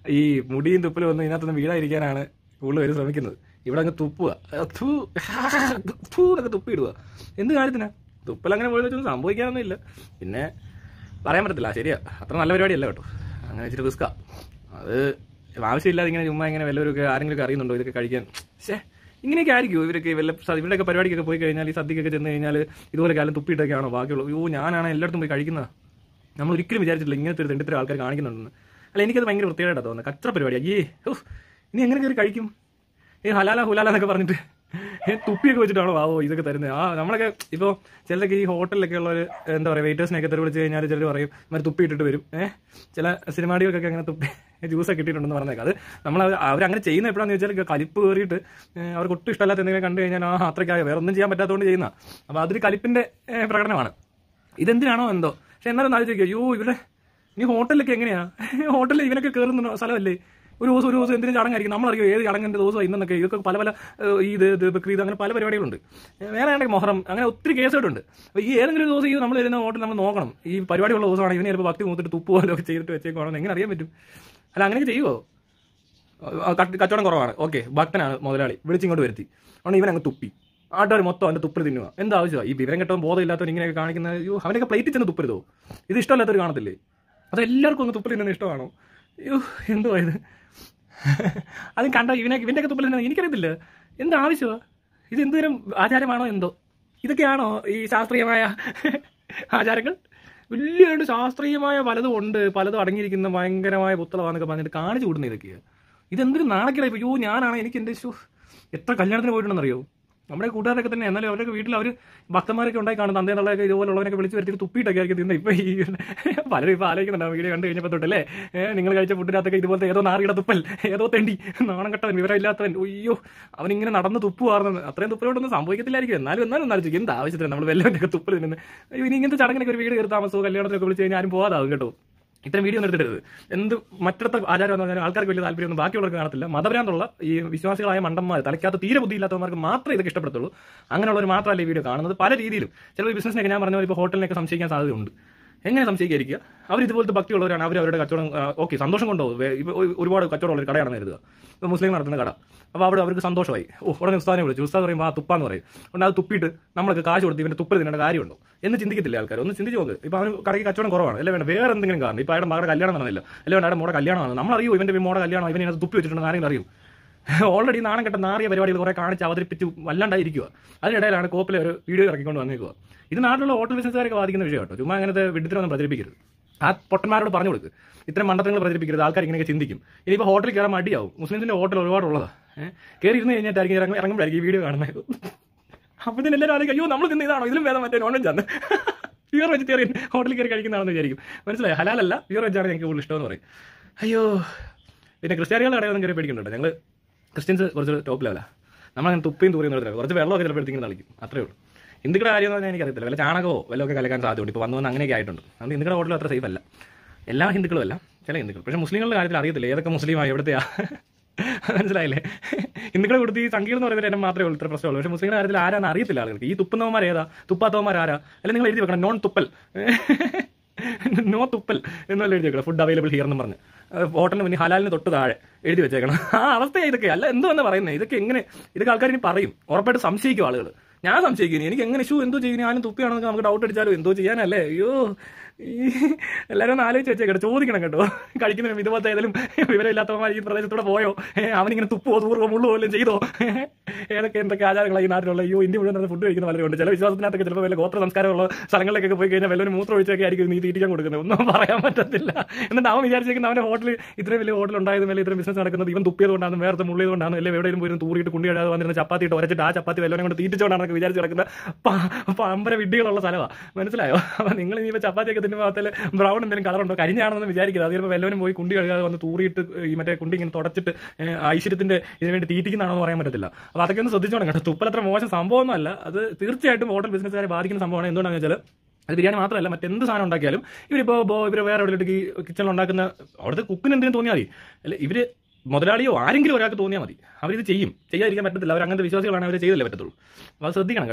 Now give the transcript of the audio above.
ഈ മുടിയും തുപ്പലും ഒന്നും ഇതിനകത്തൊന്നും വീഴാതിരിക്കാനാണ് കൂടുതൽ പേര് ശ്രമിക്കുന്നത് ഇവിടെ അങ്ങ് തുപ്പുക ഥൂ, ഥൂ എന്നൊക്കെ തുപ്പിയിടുക എന്ത് കാര്യത്തിനാ തുപ്പൽ അങ്ങനെ പോയി വെച്ചൊന്നും സംഭവിക്കാനൊന്നും ഇല്ല പിന്നെ പറയാൻ പറ്റത്തില്ല ശരിയാ അത്ര നല്ല പരിപാടിയല്ല കേട്ടോ അങ്ങനെ ഇച്ചിരി റിസ്ക്കാ അത് ആവശ്യമില്ലാതെ ഇങ്ങനെ ചുമ്മാ ഇങ്ങനെ വല്ലവരൊക്കെ ആരെങ്കിലും അറിയുന്നുണ്ടോ ഇതൊക്കെ കഴിക്കാൻ ശേ ഇങ്ങനെയൊക്കെ ആയിരിക്കും ഇവരൊക്കെ വല്ല സ- ഇവരുടെയൊക്കെ പരിപാടിക്കൊക്കെ പോയി കഴിഞ്ഞാൽ ഈ സദ്യക്കൊക്കെ ചെന്ന് കഴിഞ്ഞാൽ ഇതുപോലെ കാലം തുപ്പിയിട്ടൊക്കെയാണോ ബാക്കിയുള്ളത് അയ്യോ ഞാനാണ് എല്ലായിടത്തും പോയി കഴിക്കുന്നത് നമ്മൾ ഒരിക്കലും വിചാരിച്ചിട്ടില്ല ഇങ്ങനത്തെ ഒരു തെണ്ടിത്തരം ആൾക്കാർ കാണിക്കുന്നുണ്ടെന്ന് അല്ല എനിക്കത് ഭയങ്കര വൃത്തികേടായിട്ടാണ് തോന്നുന്നത് കച്ചറ പരിപാടി അയ്യേ ഓ ഇനി എങ്ങനെ കയറി കഴിക്കും ഏ ഹലാല ഹുലാല എന്നൊക്കെ പറഞ്ഞിട്ട് ഏ തുപ്പിയൊക്കെ വെച്ചിട്ടാണോ ആവോ ഇതൊക്കെ തരുന്നത് ആ നമ്മളൊക്കെ ഇപ്പോൾ ചിലരൊക്കെ ഈ ഹോട്ടലിലൊക്കെ ഉള്ളവർ എന്താ പറയുക വെയിറ്റേഴ്സിനെയൊക്കെ തെറി വിളിച്ച് കഴിഞ്ഞാൽ ചിലർ പറയും മറ്റേ തുപ്പി ഇട്ടിട്ട് വരും ഏഹ് ചില സിനിമാടികൾക്കൊക്കെ അങ്ങനെ തുപ്പി ജ്യൂസൊക്കെ ഇട്ടിട്ടുണ്ടെന്ന് പറഞ്ഞേക്കാം അത് നമ്മൾ അവരങ്ങനെ ചെയ്യുന്ന എപ്പോഴാന്ന് വെച്ചാൽ കലിപ്പ് കയറിയിട്ട് ഏ, അവർക്ക് ഒട്ടും ഇഷ്ടമല്ലാത്ത എന്തെങ്കിലും കണ്ടു കഴിഞ്ഞാൽ ആ അത്രയ്ക്കായ വേറെ ഒന്നും ചെയ്യാൻ പറ്റാത്തതുകൊണ്ട് ചെയ്യുന്ന അപ്പോൾ അതൊരു കലിപ്പിൻ്റെ ഏ, പ്രകടനമാണ് ഇതെന്തിനാണോ എന്തോ പക്ഷെ എന്നാലും ഒന്ന് ആലോചിക്കുക അയ്യോ ഇവിടെ നീ ഹോട്ടലിലൊക്കെ എങ്ങനെയാ ഹോട്ടലിൽ ഇവനൊക്കെ കയറുന്ന സ്ഥലമല്ലേ ഒരു ദിവസം ഒരു ദിവസം എന്തിനും ചടങ്ങായിരിക്കും നമ്മളറിയോ ഏത് ചടങ്ങിന്റെ ദിവസം ഇന്നൊക്കെ ഇതൊക്കെ പല പല ഏഹ്, ഈ ഇത് ഇത് ബക്രീദ് അങ്ങനെ പല പരിപാടികളുണ്ട് ഏഹ്, വേറെ ആണെങ്കിൽ മൊഹറം അങ്ങനെ ഒത്തിരി കേസുകളുണ്ട് അപ്പോൾ ഈ ഏതെങ്കിലും ഒരു ദിവസം ഈ നമ്മൾ വരുന്ന ഹോട്ടൽ നമ്മൾ നോക്കണം ഈ പരിപാടിയുള്ള ദിവസമാണ് ഇവന് ചിലപ്പോൾ ഭക്തി മൂത്തിട്ട് തുപ്പ് പോലോ ഒക്കെ ചെയ്തിട്ട് വെച്ചേക്കുവാണെന്ന് എങ്ങനെ അറിയാൻ പറ്റും അല്ല അങ്ങനെയൊക്കെ ചെയ്യുമോ ആ, കട്ട്- കച്ചവടം കുറവാണ് ഓക്കെ ഭക്തനാണ് മുതലാളി വിളിച്ചിങ്ങോട്ട് വരുത്തി അതുകൊണ്ട് ഇവൻ അങ്ങ് തുപ്പി ആട്ടുകാർ മൊത്തം അവൻ്റെ തുപ്പിൽ തിന്നുക എന്താ ആവശ്യമാണ് ഈ വിവരം കെട്ടവും ബോധമില്ലാത്തവൻ ഇങ്ങനെയൊക്കെ കാണിക്കുന്ന അയ്യോ അവനൊക്കെ പ്ലേറ്റിൽ ചെന്ന് തുപ്പരുതോ ഇത് ഇഷ്ടമല്ലാത്തവർ കാണത്തില്ലേ അത് എല്ലാവർക്കും അങ്ങ് തുപ്പൽ തിന്നുന്നത് ഇഷ്ടമാണോ അയ്യോ എന്തുവാ ഇത് അത് കണ്ട ഇവനെ ഇവൻ്റെയൊക്കെ തുപ്പൽ തിന്നുന്നത് എനിക്കറിയത്തില്ല എന്താ ആവശ്യമാണ് ഇത് എന്തുതരം ആചാരമാണോ എന്തോ ഇതൊക്കെയാണോ ഈ ശാസ്ത്രീയമായ ആചാരങ്ങൾ വലിയ ശാസ്ത്രീയമായ പലതും ഉണ്ട് പലതും അടങ്ങിയിരിക്കുന്ന ഭയങ്കരമായ പുത്തളമാന്നൊക്കെ പറഞ്ഞിട്ട് കാണിച്ചു കൂടുന്ന ഇതൊക്കെയാണ് ഇതെന്തൊരു നാണക്കേടായി അയ്യോ ഞാനാണ് എനിക്ക് എൻ്റെ ശോ എത്ര കല്യാണത്തിന് പോയിട്ടുണ്ടെന്നറിയോ നമ്മുടെ കൂട്ടുകാരൊക്കെ തന്നെ എന്നാലും അവരൊക്കെ വീട്ടിൽ അവർ ഭക്തന്മാരൊക്കെ ഉണ്ടായി കാണും തന്തേന്നുള്ളതൊക്കെ ഇതുപോലുള്ളവരൊക്കെ വിളിച്ച് വരുത്തി തുപ്പിയിട്ടൊക്കെ ആയിരിക്കും തിന്നെ ഇപ്പം ഈ പലരും ഇപ്പോൾ ആലോചിക്കുന്നുണ്ടാവും വീഡിയോ കണ്ടു കഴിഞ്ഞപ്പോൾ തൊട്ടല്ലേ ഏഹ് നിങ്ങൾ കഴിച്ച ഫുഡിനകത്തൊക്കെ ഇതുപോലത്തെ ഏതോ നാറിയുടെ തുപ്പൽ ഏതോ തെണ്ടി നാണം കെട്ടവൻ വിവരമില്ലാത്തവൻ അയ്യോ അവനിങ്ങനെ നടന്ന് തുപ്പുവാർന്നത് അത്രയും തുപ്പലോടൊന്നും സംഭവിക്കത്തില്ലായിരിക്കും എന്നാലും എന്നാലും എന്നാലും എന്ത് ആവശ്യത്തിന് നമ്മൾ വല്ലവൻ്റെ തുപ്പൽ നിന്ന് അയ്യോ ഇനി ഇങ്ങനത്തെ ചടങ്ങിനൊക്കെ ഒരു വീട് കയറി താമസമോ കല്യാണത്തിനൊക്കെ വിളിച്ച് കഴിഞ്ഞാൽ ആരും പോകാതാവും കേട്ടോ ഇത്തരം വീഡിയോ ഒന്നും എടുത്തിടരുത് എന്ത് മറ്റിടത്തെ ആചാരം എന്ന് പറഞ്ഞാൽ ആൾക്കാർക്ക് വലിയ താല്പര്യമൊന്നും ബാക്കിയുള്ളവർക്ക് കാണത്തില്ല മതഭ്രാന്തുള്ള ഈ വിശ്വാസികളായ മണ്ടന്മാർ തലയ്ക്കകത്ത് തീരെ ബുദ്ധിയില്ലാത്തവന്മാർക്ക് മാത്രമേ ഇതൊക്കെ ഇഷ്ടപ്പെടത്തുള്ളൂ അങ്ങനെയുള്ളവർ മാത്രമല്ല ഈ വീഡിയോ കാണുന്നത് പല രീതിയിലും ചില ബിസിനസ്സിനൊക്കെ ഞാൻ പറഞ്ഞ പോലെ ഇപ്പോൾ ഹോട്ടലിനൊക്കെ സംശയിക്കാൻ സാധ്യതയുണ്ട് എങ്ങനെ സംശയിക്കാതിരിക്കുക അവർ ഇതുപോലത്തെ ഭക്തിയുള്ളവരാണ് അവർ അവരുടെ കച്ചവടം ഓക്കെ സന്തോഷം കൊണ്ടുപോകും ഇപ്പോൾ ഒരുപാട് കച്ചവടമുള്ള ഒരു കടയാണെന്ന് കരുതുക ഇപ്പോൾ മുസ്ലിം നടത്തുന്ന കട അപ്പോൾ അവിടെ അവർക്ക് സന്തോഷമായി ഓ ഉടനെ ഉസ്താദിനെ വിളിച്ചു ഉസ്താദ് പറയുമ്പോൾ ആ തുപ്പാന്ന് പറയും അതുകൊണ്ട് അത് തുപ്പിയിട്ട് നമ്മളൊക്കെ കാശ് കൊടുത്ത് ഇവൻ്റെ തുപ്പൽ തിന്നേണ്ട കാര്യമുണ്ടോ എന്ന് ചിന്തിക്കത്തില്ല ആൾക്കാർ ഒന്ന് ചിന്തിച്ച് നോക്ക് ഇപ്പോൾ അവന് കടയ്ക്ക് കച്ചവടം കുറവാണ് അല്ലെ വേണ്ട വേറെ എന്തെങ്കിലും കാരണം ഇപ്പോൾ അയാളുടെ മകളുടെ കല്യാണം നടന്നില്ല അല്ലെ വേണ്ട അയാളുടെ മോടെ കല്യാണമാണ് നമ്മളറിയോ ഇവൻ്റെ മോടെ കല്യാണം ഇവനെ അതിനകത്ത് തുപ്പി വെച്ചിട്ടുണ്ടെന്ന് ആരെങ്കിലും അറിയും ഓൾറെഡി നാണം കെട്ട നാറിയ പരിപാടികൾ കുറെ കാണിച്ച് അവതരിപ്പിച്ച് വല്ലാണ്ടായിരിക്കുക അതിനിടയിലാണ് കോപ്പിലെ ഒരു വീഡിയോ ഇറക്കിക്കൊണ്ട് വന്നേക്കുക ഇത് നാട്ടിലുള്ള ഹോട്ടൽ ബിസിനസ്സുകാരൊക്കെ ബാധിക്കുന്ന വിഷയം കേട്ടോ ചുമ്മാ അങ്ങനത്തെ വിഡിത്തരൊന്നും പ്രചരിപ്പിക്കരുത് ആ പൊട്ടന്മാരോട് പറഞ്ഞു കൊടുക്ക് ഇത്തരം മണ്ടത്തങ്ങൾ പ്രചരിപ്പിക്കരുത് ആൾക്കാർ ഇങ്ങനെയൊക്കെ ചിന്തിക്കും ഇനിയിപ്പോൾ ഹോട്ടലിൽ കയറാൻ മടിയാവും മുസ്ലിംസിന്റെ ഹോട്ടൽ ഒരുപാടുള്ളതാണ് ഏഹ് കയറി ഇരുന്ന് കഴിഞ്ഞിട്ടായിരിക്കും ഇറങ്ങി ഇറങ്ങുമ്പോഴായിരിക്കും ഈ വീഡിയോ കാണുന്നത് അപ്പോൾ ഇതിന് എല്ലാവരും ആലോചിക്കും അയ്യോ നമ്മൾ തിന്ന ഇതാണോ ഇതിലും വേദം മറ്റേ നോൺ വെജ് ആണ് പ്യൂർ വെജിറ്റേറിയൻ ഹോട്ടലിൽ കയറി കഴിക്കുന്നതാണെന്ന് വിചാരിക്കും മനസ്സിലായി ഹലാലല്ല പ്യൂർ വെജാണ് ഞങ്ങൾക്ക് കൂടുതൽ ഇഷ്ടമെന്ന് പറയും അയ്യോ പിന്നെ ക്രിസ്ത്യാനികളുടെ കടയൊന്നും കയറി പേടിക്കുന്നുണ്ട് ഞങ്ങൾ ക്രിസ്ത്യൻസ് കുറച്ച് ടോപ്പ് ലെവലാണ് നമ്മളങ്ങനെ തുപ്പിയും തൂറിയും നിർത്തില്ല കുറച്ച് വെള്ളമൊക്കെ ചിലപ്പോൾ എടുത്തിങ്ങനെ തളിക്കും അത്രേ ഉള്ളൂ ഹിന്ദുക്കളുടെ കാര്യം എന്ന് പറഞ്ഞാൽ എനിക്കറിയത്തില്ല വല്ല ചാണകമോ വല്ലതൊക്കെ കലക്കാൻ സാധ്യതയുണ്ട് ഇപ്പോൾ വന്നു വന്ന് അങ്ങനെയൊക്കെ ആയിട്ടുണ്ട് അതുകൊണ്ട് ഹിന്ദുക്കളുടെ ഹോട്ടലും അത്ര സേഫ് അല്ല എല്ലാ ഹിന്ദുക്കളും അല്ല ചില ഹിന്ദുക്കൾ പക്ഷേ മുസ്ലിങ്ങളുടെ കാര്യത്തിൽ അറിയത്തില്ല ഏതൊക്കെ മുസ്ലിമാണ് എവിടത്തെയാ മനസ്സിലായില്ലേ ഹിന്ദുക്കളെ കൊടുത്ത് ഈ സംഗീതം എന്ന് പറയുന്നത് എന്നെ മാത്രമേ ഉള്ളൂ ഇത്ര പ്രശ്നമുള്ളൂ പക്ഷേ മുസ്ലിങ്ങളുടെ കാര്യത്തിൽ ആരാന്ന് അറിയത്തില്ല ആളുകൾക്ക് ഈ തുപ്പുന്നവന്മാർ ഏതാ തുപ്പാത്തവന്മാർ ആരാ അല്ലെങ്കിൽ നിങ്ങൾ എഴുതി വെക്കണം നോൺ തുപ്പൽ നോ തുപ്പൽ എന്നല്ല എഴുതി വെക്കണം ഫുഡ് അവൈലബിൾ ഹിയർ എന്ന് പറഞ്ഞ് ഹോട്ടലിന് മുന്നിൽ ഹലാലിന് തൊട്ട് താഴെ എഴുതി വെച്ചേക്കണം ആ അവസ്ഥയാണ് ഇതൊക്കെ അല്ല എന്തോ എന്ന് പറയുന്നത് ഇതൊക്കെ എങ്ങനെ ഇതൊക്കെ ആൾക്കാർ ഇനി പറയും ഉറപ്പായിട്ട് സംശയിക്കും ആളുകൾ ഞാൻ സംശയിക്കുന്നു എനിക്ക് എങ്ങനെ ഷൂ എന്തോ ചെയ്യുന്നു ഞാനും തുപ്പിയാണെന്ന് നമുക്ക് ഡൗട്ട് അടിച്ചാലും എന്തോ ചെയ്യാനല്ലേ അയ്യോ ഈ എല്ലാവരും ഒന്ന് ആലോചിച്ച് വെച്ചേക്കട്ടെ ചോദിക്കണം കേട്ടോ കഴിക്കുന്നതിനും ഇതുപോലത്തെ ഏതെങ്കിലും വിവരമില്ലാത്തവന്മാർ ഈ പ്രദേശത്തൂടെ പോയോ ഏ, അവനിങ്ങനെ തുപ്പോ തൂറുകയോ മുള്ളുകയോ വല്ലതും ചെയ്തോ ഏതൊക്കെ എന്തൊക്കെ ആചാരങ്ങളാണ് ഈ നാട്ടിലുള്ള അയ്യോ ഇന്ത്യ മുഴുവൻ നടന്ന് ഫുഡ് കഴിക്കുന്ന പലരുണ്ട് ചില വിശ്വാസത്തിനകത്തൊക്കെ ചിലപ്പോൾ വല്ല ഗോത്ര സംസ്കാരമുള്ള സ്ഥലങ്ങളിലേക്കൊക്കെ പോയി കഴിഞ്ഞാൽ വല്ലൊരു മൂത്രം ഒഴിച്ചൊക്കെ ആയിരിക്കും നീ തീറ്റിക്കാൻ കൊടുക്കുന്നത് ഒന്നും പറയാൻ പറ്റത്തില്ല എന്നിട്ട് അവൻ വിചാരിച്ചേക്കുന്ന അവൻ്റെ ഹോട്ടൽ ഇത്രയും വലിയ ഹോട്ടൽ ഉണ്ടായതും വലിയ ഇത്രയും ബിസിനസ് നടക്കുന്നത് ഇവൻ തുപ്പിയതുകൊണ്ടാണ് വേറെ മുള്ളിയതുകൊണ്ടാണ് അല്ലെങ്കിൽ എവിടെയും പോയി തൂറിയിട്ട് കുണ്ടി എഴുതാതെ വന്നിരുന്ന ചപ്പാത്തി ഇട്ട് ഉരച്ചിട്ട് ആ ചപ്പാത്തി വല്ലവനെ കൊണ്ട് തീറ്റിച്ചുകൊണ്ടാണ് വിചാരിച്ച് കിടക്കുന്ന പ- പമ്പര വിഡ്ഢികളുള്ള സ്ഥലമാണ് മനസ്സിലായോ അപ്പം നിങ്ങൾ ഇനിയിപ്പോൾ ചപ്പാത്തിയൊക്കെ തിന്നുമ്പോൾ അതിൽ ബ്രൗൺ എന്തെങ്കിലും കളറുണ്ടോ കരിഞ്ഞാണെന്ന് വിചാരിക്കുന്നത് അത് ചിലപ്പോൾ വല്ലവനും പോയി കുണ്ടി കഴുകാതെ വന്ന് തൂറിയിട്ട് ഈ മറ്റേ കുണ്ടി ഇങ്ങനെ തുടച്ചിട്ട് ഏഹ്, ഐശ്വര്യത്തിന്റെ ഇതിന് വേണ്ടി തീറ്റിക്കുന്നതാണെന്ന് പറയാൻ പറ്റത്തില്ല അപ്പോൾ അതൊക്കെ ഒന്ന് ശ്രദ്ധിച്ചോണം കേട്ടോ തുപ്പൽ അത്ര മോശം സംഭവമൊന്നുമല്ല അത് തീർച്ചയായിട്ടും ഹോട്ടൽ ബിസിനസ്സുകാരെ ബാധിക്കുന്ന സംഭവമാണ് എന്തുകൊണ്ടാണെന്ന് വെച്ചാൽ അത് ബിരിയാണി മാത്രമല്ല മറ്റെന്ത് സാധനം ഉണ്ടാക്കിയാലും ഇവരിപ്പോൾ ഇവർ വേറെ എവിടെയൊക്കെ കിച്ചണിൽ ഉണ്ടാക്കുന്ന അവിടുത്തെ കുക്കിന് എന്തിനും തോന്നിയാൽ മതി അല്ലെ ഇവർ മുതലാളിയോ ആരെങ്കിലും ഒരാൾക്ക് തോന്നിയാൽ മതി അവരിത് ചെയ്യും ചെയ്യാതിരിക്കാൻ പറ്റത്തില്ല അവർ അങ്ങനത്തെ വിശ്വാസികളാണ് അവർ ചെയ്തല്ലേ പറ്റത്തുള്ളൂ അപ്പോൾ അത് ശ്രദ്ധിക്കണം കേട്ടോ.